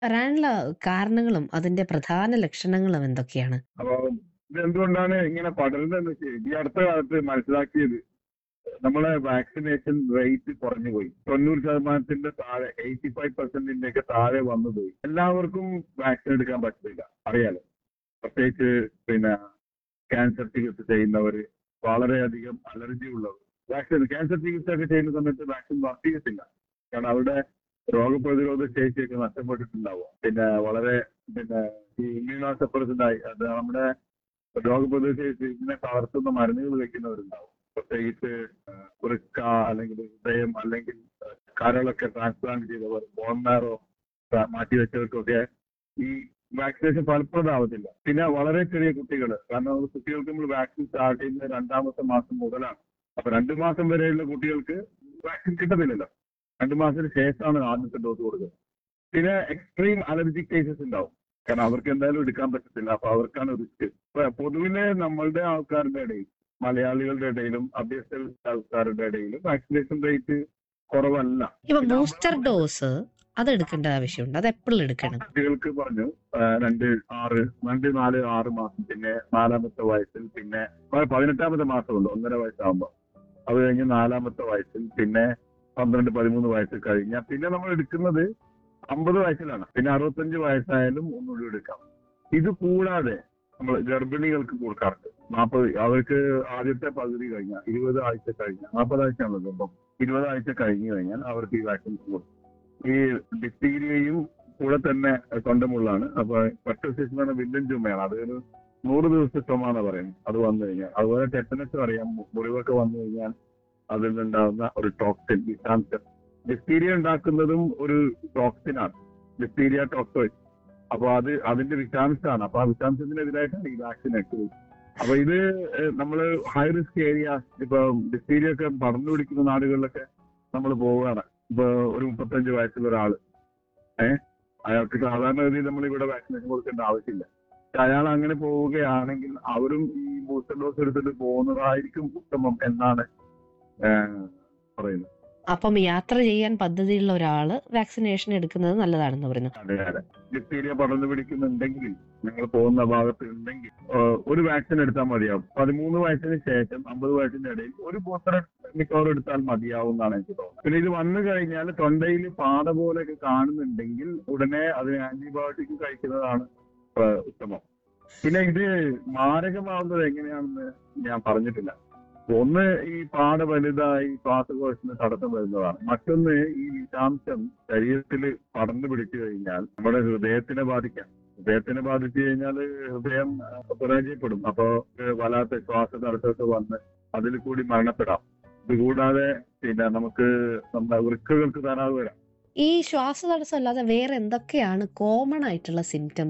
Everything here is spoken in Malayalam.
വരാനുള്ള കാരണങ്ങളും അതിന്റെ പ്രധാന ലക്ഷണങ്ങളും എന്തൊക്കെയാണ്? അപ്പൊ ഇതെന്തുകൊണ്ടാണ് ഇങ്ങനെ പടരുന്നതെന്ന് വെച്ച് ഈ അടുത്ത കാലത്ത് മനസ്സിലാക്കിയത് നമ്മളെ വാക്സിനേഷൻ റേറ്റ് കുറഞ്ഞു പോയി തൊണ്ണൂറ് ശതമാനത്തിന്റെ താഴെ എയ്റ്റി ഫൈവ് പെർസെന്റിന്റെ ഒക്കെ താഴെ വന്നു പോയി എല്ലാവർക്കും വാക്സിൻ എടുക്കാൻ പറ്റില്ല അറിയാലോ പ്രത്യേകിച്ച് പിന്നെ ക്യാൻസർ ചികിത്സ ചെയ്യുന്നവര് വളരെയധികം അലർജി ഉള്ളവർ വാക്സിൻ ക്യാൻസർ ചികിത്സ ഒക്കെ ചെയ്യുന്ന സമയത്ത് വാക്സിൻ വർക്ക് ചെയ്യത്തില്ല കാരണം അവരുടെ രോഗപ്രതിരോധ ശേഷിയൊക്കെ നഷ്ടപ്പെട്ടിട്ടുണ്ടാവും പിന്നെ വളരെ പിന്നെ ഈ ഇമ്മ്യൂണോസപ്രസന്റ് ആയി അത് നമ്മുടെ രോഗപ്രതിരോധ ശേഷി ഇതിനെ തളർത്തുന്ന മരുന്നുകൾ വെക്കുന്നവരുണ്ടാവും പ്രത്യേകിച്ച് വൃക്ക അല്ലെങ്കിൽ ഹൃദയം അല്ലെങ്കിൽ കരളൊക്കെ ട്രാൻസ്പ്ലാന്റ് ചെയ്തവർ ബോൺമാരോ മാറ്റിവെച്ചവർക്കൊക്കെ ഈ വാക്സിനേഷൻ ഫലപ്രദമാവത്തില്ല പിന്നെ വളരെ ചെറിയ കുട്ടികൾ കാരണം കുട്ടികൾക്ക് നമ്മൾ വാക്സിൻ സ്റ്റാർട്ട് ചെയ്യുന്നത് രണ്ടാമത്തെ മാസം മുതലാണ് അപ്പൊ രണ്ടു മാസം വരെയുള്ള കുട്ടികൾക്ക് വാക്സിൻ കിട്ടത്തില്ലല്ലോ രണ്ടു മാസത്തിന് ശേഷമാണ് ആദ്യത്തെ ഡോസ് കൊടുക്കുന്നത് പിന്നെ എക്സ്ട്രീം അലർജി കേസസ് ഉണ്ടാവും കാരണം അവർക്ക് എന്തായാലും എടുക്കാൻ പറ്റത്തില്ല അപ്പൊ അവർക്കാണ് റിസ്ക് പൊതുവിലെ നമ്മളുടെ ആൾക്കാരുടെ ഇടയിൽ മലയാളികളുടെ ഇടയിലും അഭ്യസ്ത ആൾക്കാരുടെ ഇടയിലും വാക്സിനേഷൻ റേറ്റ് കുറവല്ല ഇപ്പൊ ബൂസ്റ്റർ ഡോസ് അത് എടുക്കേണ്ട ആവശ്യമുണ്ട് അത് എപ്പോഴും എടുക്കണം കുട്ടികൾക്ക് പറഞ്ഞു ആ, രണ്ട് ആറ് രണ്ട് നാല് ആറ് മാസം പിന്നെ നാലാമത്തെ വയസ്സിൽ പിന്നെ പ- പതിനെട്ടാമത്തെ മാസമുണ്ട് ഒന്നര വയസ്സാകുമ്പോ അത് കഴിഞ്ഞ് നാലാമത്തെ വയസ്സിൽ പിന്നെ പന്ത്രണ്ട് പതിമൂന്ന് വയസ്സ് കഴിഞ്ഞാൽ പിന്നെ നമ്മൾ എടുക്കുന്നത് അമ്പത് വയസ്സിലാണ് പിന്നെ അറുപത്തഞ്ച് വയസ്സായാലും ഒന്നുകൂടി എടുക്കാം ഇത് കൂടാതെ നമ്മൾ ഗർഭിണികൾക്ക് കൊടുക്കാറുണ്ട് നാൽപ്പത് അവർക്ക് ആദ്യത്തെ പകുതി കഴിഞ്ഞാൽ ഇരുപത് ആഴ്ച കഴിഞ്ഞാൽ നാൽപ്പത് ആഴ്ചയാണല്ലോ ഇപ്പം ഇരുപത് ആഴ്ച കഴിഞ്ഞു കഴിഞ്ഞാൽ അവർക്ക് ഈ വാക്സിൻ കൊടുക്കും ഈ ഡിഫ്തീരിയയും കൂടെ തന്നെ തൊണ്ടമുള്ളാണ് അപ്പൊ പെട്രോസിസ് എന്ന് പറഞ്ഞ വില്ലൻ ചുമയാണ് അത് ഒരു നൂറ് ദിവസത്തെ ചുമ എന്ന് പറയുന്നത് അത് വന്നു കഴിഞ്ഞാൽ അതുപോലെ ടെറ്റനസ് അറിയാം മു- മുറിവൊക്കെ വന്നു കഴിഞ്ഞാൽ അതിൽ നിന്നുണ്ടാകുന്ന ഒരു ടോക്സിൻ വിഷാംശം ഡിഫ്തീരിയ ഉണ്ടാക്കുന്നതും ഒരു ടോക്സിനാണ് ഡിഫ്തീരിയ ടോക്സോയിഡ് അപ്പൊ അത് അതിന്റെ വിഷാംശമാണ് അപ്പൊ ആ വിഷാംശത്തിനെതിരായിട്ടാണ് ഈ വാക്സിൻ എടുത്തത് അപ്പൊ ഇത് ഏഹ്, നമ്മള് ഹൈ റിസ്ക് ഏരിയ ഇപ്പൊ ഡിഫ്തീരിയ ഒക്കെ പടർന്നു പിടിക്കുന്ന നാടുകളിലൊക്കെ നമ്മൾ പോവുകയാണ് ഇപ്പൊ ഒരു മുപ്പത്തഞ്ച് വയസ്സുള്ള ഒരാള് ഏഹ് അയാൾക്ക് സാധാരണഗതിയിൽ നമ്മൾ ഇവിടെ വാക്സിനേഷൻ കൊടുക്കേണ്ട ആവശ്യമില്ല പക്ഷെ അയാൾ അങ്ങനെ പോവുകയാണെങ്കിൽ അവരും ഈ ബൂസ്റ്റർ ഡോസ് എടുത്തിട്ട് പോകുന്നതായിരിക്കും ഉത്തമം എന്നാണ് ഏഹ്, പറയുന്നത് അപ്പം യാത്ര ചെയ്യാൻ പദ്ധതിയുള്ള ഒരാള് വാക്സിനേഷൻ എടുക്കുന്നത് നല്ലതാണെന്ന് പറയുന്നു അതെ അതെ ഡിഫ്തീരിയ പടർന്നു പിടിക്കുന്നുണ്ടെങ്കിൽ നിങ്ങൾ പോകുന്ന ഭാഗത്ത് ഉണ്ടെങ്കിൽ ഏഹ്, ഒരു വാക്സിൻ എടുത്താൽ മതിയാവും പതിമൂന്ന് വയസ്സിന് ശേഷം അമ്പത് വയസ്സിന്റെ ഇടയിൽ ഒരു ബൂസ്റ്റർ മിക്കവാറും എടുത്താൽ മതിയാവും എന്നാണ് എനിക്ക് തോന്നുന്നത് പിന്നെ ഇത് വന്നു കഴിഞ്ഞാൽ തൊണ്ടയിൽ പാട പോലെയൊക്കെ കാണുന്നുണ്ടെങ്കിൽ ഉടനെ അതിന് ആന്റിബയോട്ടിക് കഴിക്കുന്നതാണ് ഏഹ്, ഉത്തമം പിന്നെ ഇത് മാരകമാവുന്നത് എങ്ങനെയാണെന്ന് ഞാൻ പറഞ്ഞിട്ടില്ല ഒന്ന് ഈ പാട വലുതായി ശ്വാസകോശത്തിന് തടസ്സം വരുന്നതാണ് മറ്റൊന്ന് ഈ വിഷാംശം ശരീരത്തിൽ പടർന്നു പിടിച്ചു കഴിഞ്ഞാൽ നമ്മുടെ ഹൃദയത്തിനെ ബാധിക്കാം ഹൃദയത്തിനെ ബാധിച്ചു കഴിഞ്ഞാൽ ഹൃദയം ആ, പരാജയപ്പെടും അപ്പോ ഏഹ്, വല്ലാത്ത ശ്വാസ തടസ്സമൊക്കെ വന്ന് അതിൽ കൂടി മരണപ്പെടാം ഇതുകൂടാതെ പിന്നെ നമുക്ക് നമ്മുടെ വൃക്കകൾക്ക് തരാതെ വരാം ഈ ശ്വാസതടസ്സം അല്ലാതെ വേറെ എന്തൊക്കെയാണ് കോമൺ ആയിട്ടുള്ള സിംറ്റംസ്